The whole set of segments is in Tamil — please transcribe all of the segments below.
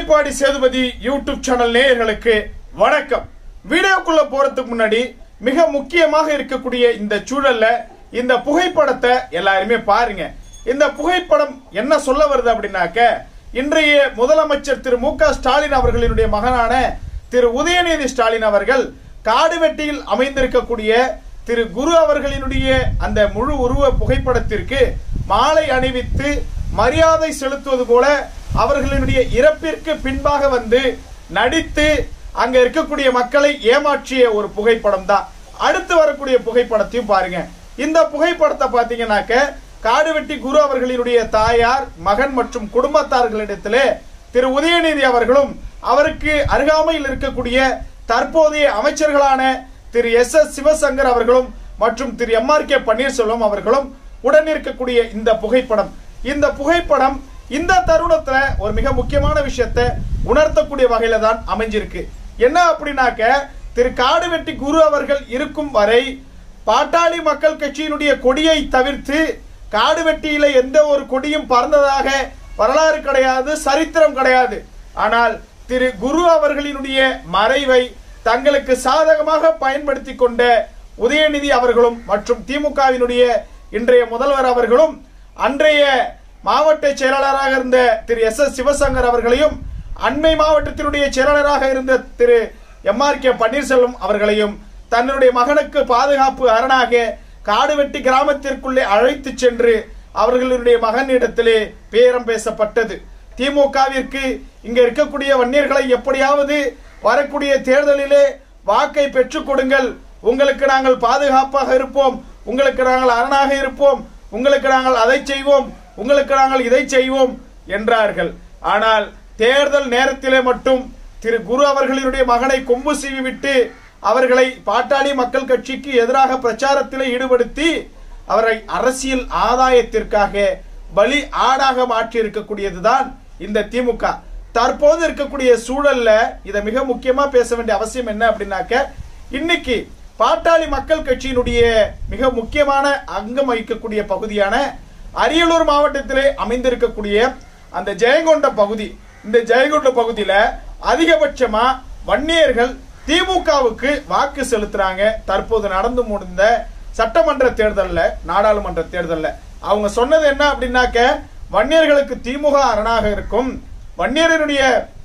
புலிப்பாடி சேதுபதி யூடியூப் சேனல் நேயர்களுக்கு வணக்கம் வீடியோக்குள்ள போறதுக்கு முன்னாடி மிக முக்கியமாக இருக்கக்கூடிய இந்த சூழல்ல இந்த புகைப்படத்தை எல்லாருமே பாருங்க இந்த புகைப்படம் என்ன சொல்ல வருது அப்படின்னாக்க இன்றைய முதலமைச்சர் திரு மு க ஸ்டாலின் அவர்களினுடைய மகனான திரு உதயநிதி ஸ்டாலின் அவர்கள் காடுவெட்டியில் அமைந்திருக்கக்கூடிய திரு குரு அவர்களினுடைய அந்த முழு உருவ புகைப்படத்திற்கு மாலை அணிவித்து மரியாதை செலுத்துவது போல அவர்களினுடைய இறப்பிற்கு பின்பாக வந்து நடித்து அங்க இருக்கக்கூடிய மக்களை ஏமாற்றிய ஒரு புகைப்படம் தான் அடுத்து வரக்கூடிய புகைப்படத்தையும் பாருங்க இந்த புகைப்படத்தை பாத்தீங்கன்னாக்க காடுவெட்டி குரு அவர்களினுடைய தாயார் மகன் மற்றும் குடும்பத்தார்களிடத்திலே திரு உதயநிதி அவர்களும் அவருக்கு அருகாமையில் இருக்கக்கூடிய தற்போதைய அமைச்சர்களான திரு எஸ் எஸ் சிவசங்கர் அவர்களும் மற்றும் Thiru M R K Panneerselvam அவர்களும் உடன் இருக்கக்கூடிய இந்த புகைப்படம் இந்த புகைப்படம் இந்த தருணத்துல ஒரு மிக முக்கியமான விஷயத்தை உணர்த்தக்கூடிய வகையில தான் அமைஞ்சிருக்கு என்ன அப்படின்னாக்க திரு காடுவெட்டி குரு அவர்கள் இருக்கும் வரை பாட்டாளி மக்கள் கட்சியினுடைய கொடியை தவிர்த்து காடுவெட்டியில எந்த ஒரு கொடியும் பறந்ததாக வரலாறு கிடையாது சரித்திரம் கிடையாது ஆனால் திரு குரு அவர்களினுடைய மறைவை தங்களுக்கு சாதகமாக பயன்படுத்தி கொண்ட உதயநிதி அவர்களும் மற்றும் திமுகவினுடைய இன்றைய முதல்வர் அவர்களும் அன்றைய மாவட்ட செயலாளராக இருந்த திரு எஸ் எஸ் சிவசங்கர் அவர்களையும் அண்மை மாவட்டத்தினுடைய செயலாளராக இருந்த Thiru M R K Panneerselvam அவர்களையும் தன்னுடைய மகனுக்கு பாதுகாப்பு அரணாக காடுவெட்டி கிராமத்திற்குள்ளே அழைத்து சென்று அவர்களுடைய மகனிடத்திலே பேரம் பேசப்பட்டது திமுகவிற்கு இங்க இருக்கக்கூடிய வன்னியர்களை எப்படியாவது வரக்கூடிய தேர்தலிலே வாக்கை பெற்றுக் கொடுங்கள் உங்களுக்கு நாங்கள் பாதுகாப்பாக இருப்போம் உங்களுக்கு நாங்கள் அரணாக இருப்போம் உங்களுக்கு நாங்கள் அதை செய்வோம் உங்களுக்கு நாங்கள் இதை செய்வோம் என்றார்கள் ஆனால் தேர்தல் நேரத்திலே மட்டும் திரு குரு அவர்களினுடைய மகனை கொம்பு சீவி விட்டு அவர்களை பாட்டாளி மக்கள் கட்சிக்கு எதிராக பிரச்சாரத்திலே ஈடுபடுத்தி அவரை அரசியல் ஆதாயத்திற்காக பலி ஆடாக மாற்றி இருக்கக்கூடியதுதான் இந்த திமுக தற்போது இருக்கக்கூடிய சூழல்ல இதை மிக முக்கியமா பேச வேண்டிய அவசியம் என்ன அப்படின்னாக்க இன்னைக்கு பாட்டாளி மக்கள் கட்சியினுடைய மிக முக்கியமான அங்கம் வகிக்கக்கூடிய பகுதியான அரியலூர் மாவட்டத்திலே அமைந்திருக்கக்கூடிய அந்த ஜெயங்கொண்ட பகுதி இந்த ஜெயங்கொண்ட பகுதியில அதிகபட்சமா வன்னியர்கள் திமுகவுக்கு வாக்கு செலுத்துறாங்க தற்போது நடந்து முடிந்த சட்டமன்ற தேர்தல்ல நாடாளுமன்ற தேர்தல்ல அவங்க சொன்னது என்ன அப்படின்னாக்க வன்னியர்களுக்கு திமுக அரணாக இருக்கும் வன்னியரினுடைய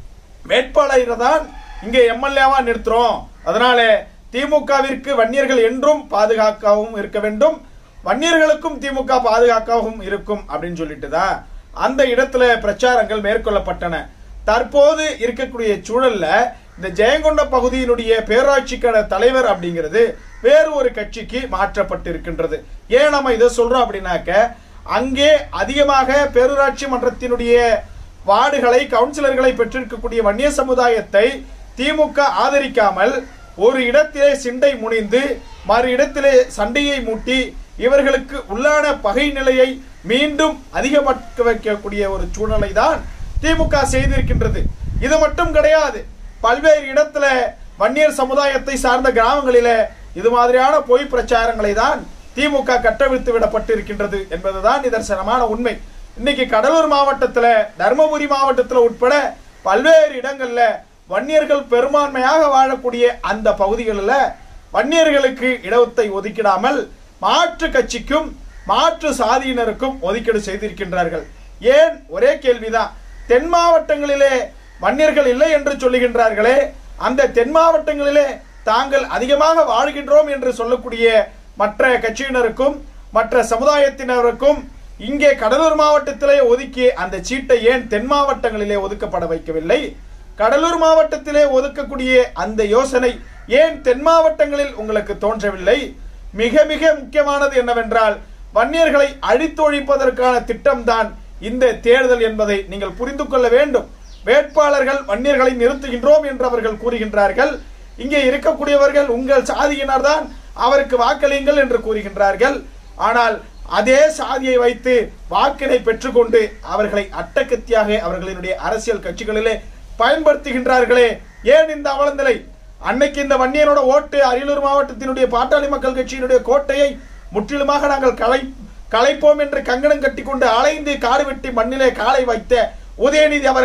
வேட்பாளரை தான் இங்கே எம்எல்ஏவா நிறுத்துறோம் அதனால திமுகவிற்கு வன்னியர்கள் என்றும் பாதுகாக்கவும் இருக்க வேண்டும் வன்னியர்களுக்கும் திமுக பாதுகாக்கவும் இருக்கும் அப்படின்னு சொல்லிட்டு தான் அந்த இடத்துல பிரச்சாரங்கள் மேற்கொள்ளப்பட்டன தற்போது இருக்கக்கூடிய சூழல்ல இந்த ஜெயங்கொண்ட பகுதியினுடைய பேராட்சிக்கான தலைவர் அப்படிங்கிறது வேறு ஒரு கட்சிக்கு மாற்றப்பட்டிருக்கின்றது ஏன் நம்ம இதை சொல்றோம் அப்படின்னாக்க அங்கே அதிகமாக பேரூராட்சி மன்றத்தினுடைய வார்டுகளை கவுன்சிலர்களை பெற்றிருக்கக்கூடிய வன்னிய சமுதாயத்தை திமுக ஆதரிக்காமல் ஒரு இடத்திலே சிண்டை முனிந்து மறு இடத்திலே சண்டையை மூட்டி இவர்களுக்கு உள்ளான பகை நிலையை மீண்டும் அதிகமாக்க வைக்கக்கூடிய ஒரு சூழ்நிலை தான் திமுக செய்திருக்கின்றது இது மட்டும் கிடையாது பல்வேறு இடத்துல வன்னியர் சமுதாயத்தை சார்ந்த கிராமங்களில இது மாதிரியான பொய் பிரச்சாரங்களை தான் திமுக கட்டவிழ்த்து விடப்பட்டிருக்கின்றது என்பதுதான் நிதர்சனமான உண்மை இன்னைக்கு கடலூர் மாவட்டத்துல தருமபுரி மாவட்டத்துல உட்பட பல்வேறு இடங்கள்ல வன்னியர்கள் பெரும்பான்மையாக வாழக்கூடிய அந்த பகுதிகளில் வன்னியர்களுக்கு இடத்தை ஒதுக்கிடாமல் மாற்று கட்சிக்கும் மாற்று சாதியினருக்கும் ஒதுக்கீடு செய்திருக்கின்றார்கள் ஏன் ஒரே கேள்விதான் தென் மாவட்டங்களிலே வன்னியர்கள் இல்லை என்று சொல்லுகின்றார்களே அந்த தென் மாவட்டங்களிலே தாங்கள் அதிகமாக வாழ்கின்றோம் என்று சொல்லக்கூடிய மற்ற கட்சியினருக்கும் மற்ற சமுதாயத்தினருக்கும் இங்கே கடலூர் மாவட்டத்திலே ஒதுக்கி அந்த சீட்டை ஏன் தென் மாவட்டங்களிலே ஒதுக்கப்பட வைக்கவில்லை கடலூர் மாவட்டத்திலே ஒதுக்கக்கூடிய அந்த யோசனை ஏன் தென் மாவட்டங்களில் உங்களுக்கு தோன்றவில்லை மிக மிக முக்கியமானது என்னவென்றால் வன்னியர்களை அழித்தொழிப்பதற்கான திட்டம்தான் இந்த தேர்தல் என்பதை நீங்கள் புரிந்து கொள்ள வேண்டும் வேட்பாளர்கள் வன்னியர்களை நிறுத்துகின்றோம் என்று அவர்கள் கூறுகின்றார்கள் இங்கே இருக்கக்கூடியவர்கள் உங்கள் சாதியினர் தான் அவருக்கு வாக்களியுங்கள் என்று கூறுகின்றார்கள் ஆனால் அதே சாதியை வைத்து வாக்கினை பெற்றுக்கொண்டு அவர்களை அட்டகத்தியாக அவர்களினுடைய அரசியல் கட்சிகளிலே பயன்படுத்துகின்றார்களே ஏன் இந்த அவலநிலை அன்னைக்கு இந்த வன்னியனோட ஓட்டு அரியலூர் மாவட்டத்தினுடைய பாட்டாளி மக்கள் கட்சியினுடைய கோட்டையை முற்றிலுமாக நாங்கள் கலை கலைப்போம் என்று கங்கணம் கட்டிக்கொண்டு அலைந்து காடு வெட்டி மண்ணிலே காலை வைத்த உதயநிதி அவர்களை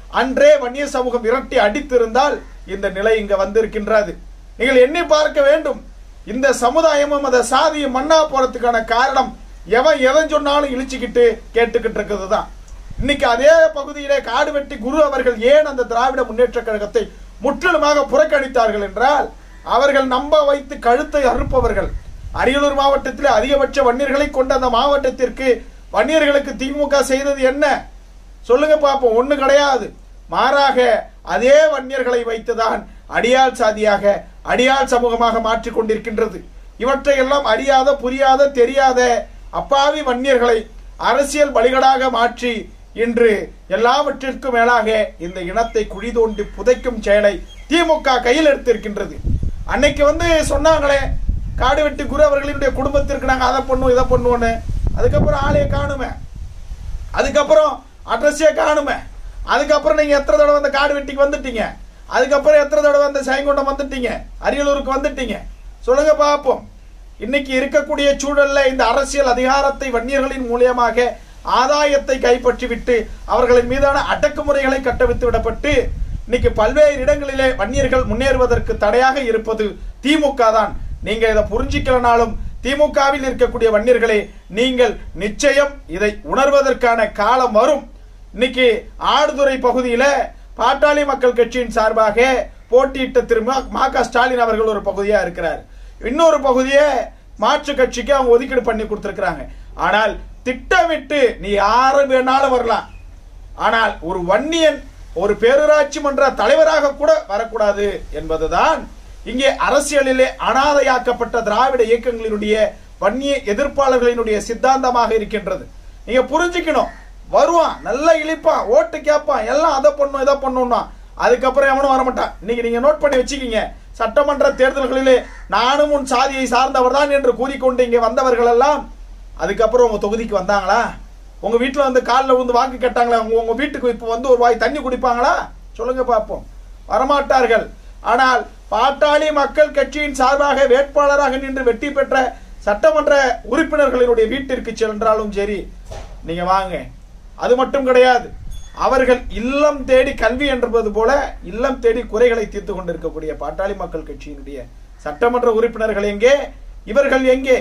அன்றே வன்னியர் சமூகம் விரட்டி அடித்திருந்தால் இந்த நிலை இங்க வந்திருக்கின்றது நீங்கள் எண்ணி பார்க்க வேண்டும் இந்த சமுதாயமும் அந்த சாதியும் மண்ணா போறதுக்கான காரணம் எவன் எவன் சொன்னாலும் இழிச்சுக்கிட்டு கேட்டுக்கிட்டு இருக்கிறது தான் இன்னைக்கு அதே பகுதியிலே காடு வெட்டி குரு அவர்கள் ஏன் அந்த திராவிட முன்னேற்ற கழகத்தை முற்றிலுமாக புறக்கணித்தார்கள் என்றால் அவர்கள் நம்ப வைத்து கழுத்தை அறுப்பவர்கள் அரியலூர் மாவட்டத்தில் அதிகபட்ச வன்னியர்களை கொண்ட அந்த மாவட்டத்திற்கு வன்னியர்களுக்கு திமுக செய்தது என்ன சொல்லுங்க பாப்போம் ஒண்ணு கிடையாது மாறாக அதே வன்னியர்களை வைத்துதான் அடியாள் சாதியாக அடியாள் சமூகமாக மாற்றிக் கொண்டிருக்கின்றது இவற்றையெல்லாம் அறியாத புரியாத தெரியாத அப்பாவி வன்னியர்களை அரசியல் பலிகடாக மாற்றி இன்று எல்லாவற்றிற்கும் மேலாக இந்த இனத்தை குழி தோண்டி புதைக்கும் செயலை திமுக கையில் எடுத்திருக்கின்றது அன்னைக்கு வந்து சொன்னாங்களே காடு வெட்டி குரு அவர்களினுடைய குடும்பத்திற்கு நாங்க அதை பண்ணுவோம் இதை பண்ணுவோன்னு அதுக்கப்புறம் ஆளைய காணுமே அதுக்கப்புறம் அட்ரஸே காணுமே அதுக்கப்புறம் நீங்க எத்தனை தடவை அந்த காடு வெட்டிக்கு வந்துட்டீங்க அதுக்கப்புறம் எத்தனை தடவை அந்த சாயங்குண்டம் வந்துட்டீங்க அரியலூருக்கு வந்துட்டீங்க சொல்லுங்க பார்ப்போம் இன்னைக்கு இருக்கக்கூடிய சூழல்ல இந்த அரசியல் அதிகாரத்தை வன்னியர்களின் மூலியமாக ஆதாயத்தை கைப்பற்றி விட்டு அவர்களின் மீதான அடக்குமுறைகளை கட்டவித்து விடப்பட்டு இன்னைக்கு பல்வேறு இடங்களிலே வன்னியர்கள் முன்னேறுவதற்கு தடையாக இருப்பது திமுக தான் நீங்க இதை புரிஞ்சிக்கலனாலும் திமுகவில் இருக்கக்கூடிய வன்னியர்களே நீங்கள் நிச்சயம் இதை உணர்வதற்கான காலம் வரும் இன்னைக்கு ஆடுதுறை பகுதியில பாட்டாளி மக்கள் கட்சியின் சார்பாக போட்டியிட்ட திரு ம- மா க ஸ்டாலின் அவர்கள் ஒரு பகுதியா இருக்கிறார் இன்னொரு பகுதியை மாற்று கட்சிக்கு அவங்க ஒதுக்கீடு பண்ணி கொடுத்திருக்கிறாங்க ஆனால் திட்டமிட்டு நீ யாரு வேணாலும் வரலாம் ஆனால் ஒரு வன்னியன் ஒரு பேரூராட்சி மன்ற தலைவராக கூட வரக்கூடாது என்பதுதான் இங்கே அரசியலிலே அனாதையாக்கப்பட்ட திராவிட இயக்கங்களினுடைய வன்னிய எதிர்ப்பாளர்களினுடைய சித்தாந்தமாக இருக்கின்றது நீங்க புரிஞ்சுக்கணும் வருவான் நல்லா இழிப்பான் ஓட்டு கேட்பான் எல்லாம் அதை பண்ணும் இதை பண்ணும்னா அதுக்கப்புறம் எவனும் வரமாட்டான் இன்னைக்கு நீங்க நோட் பண்ணி வச்சுக்கிங்க சட்டமன்ற தேர்தல்களிலே நானும் உன் சாதியை சார்ந்தவர் தான் என்று கூறிக்கொண்டு இங்கே வந்தவர்கள் எல்லாம் அதுக்கப்புறம் உங்க தொகுதிக்கு வந்தாங்களா உங்க வீட்டுல வந்து காலில் வந்து வாக்கு கேட்டாங்களா உங்க உங்க வீட்டுக்கு இப்போ வந்து ஒரு வாய் தண்ணி குடிப்பாங்களா சொல்லுங்க பார்ப்போம் வரமாட்டார்கள் ஆனால் பாட்டாளி மக்கள் கட்சியின் சார்பாக வேட்பாளராக நின்று வெற்றி பெற்ற சட்டமன்ற உறுப்பினர்களினுடைய வீட்டிற்கு சென்றாலும் சரி நீங்க வாங்க அது மட்டும் கிடையாது அவர்கள் இல்லம் தேடி கல்வி என்பது போல இல்லம் தேடி குறைகளை தீர்த்து கொண்டிருக்கக்கூடிய பாட்டாளி மக்கள் கட்சியினுடைய சட்டமன்ற உறுப்பினர்கள் எங்கே இவர்கள் எங்கே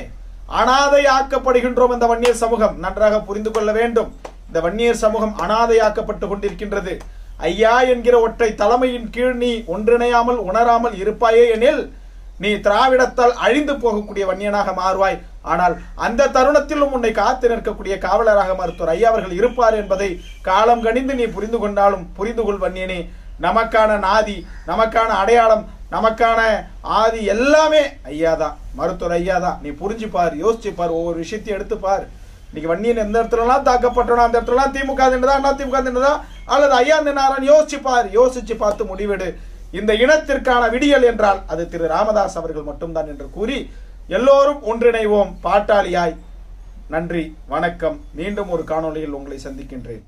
அனாதையாக்கப்படுகின்றோம் இந்த வன்னியர் சமூகம் நன்றாக புரிந்து கொள்ள வேண்டும் இந்த வன்னியர் சமூகம் அனாதையாக்கப்பட்டு கொண்டிருக்கின்றது ஐயா என்கிற ஒற்றை தலைமையின் கீழ் நீ ஒன்றிணையாமல் உணராமல் இருப்பாயே எனில் நீ திராவிடத்தால் அழிந்து போகக்கூடிய வன்னியனாக மாறுவாய் ஆனால் அந்த தருணத்திலும் உன்னை காத்து நிற்கக்கூடிய காவலராக மருத்துவர் ஐயா அவர்கள் இருப்பார் என்பதை காலம் கணிந்து நீ புரிந்து கொண்டாலும் புரிந்து கொள் வன்னியனே நமக்கான நாதி நமக்கான அடையாளம் நமக்கான ஆதி எல்லாமே ஐயா தான் மருத்துவர் ஐயா தான் நீ புரிஞ்சு பார் யோசிச்சு பார் ஒவ்வொரு விஷயத்தையும் எடுத்து பார் இன்னைக்கு வன்னியன் எந்த இடத்துலலாம் தாக்கப்பட்டனோ அந்த இடத்துலலாம் திமுக தின்றதா அண்ணா திமுக தின்றதா அல்லது ஐயா தின்னாரான் யோசிச்சு பார் யோசிச்சு பார்த்து முடிவெடு இந்த இனத்திற்கான விடியல் என்றால் அது திரு ராமதாஸ் அவர்கள் மட்டும்தான் என்று கூறி எல்லோரும் ஒன்றிணைவோம் பாட்டாளியாய் நன்றி வணக்கம் மீண்டும் ஒரு காணொளியில் உங்களை சந்திக்கின்றேன்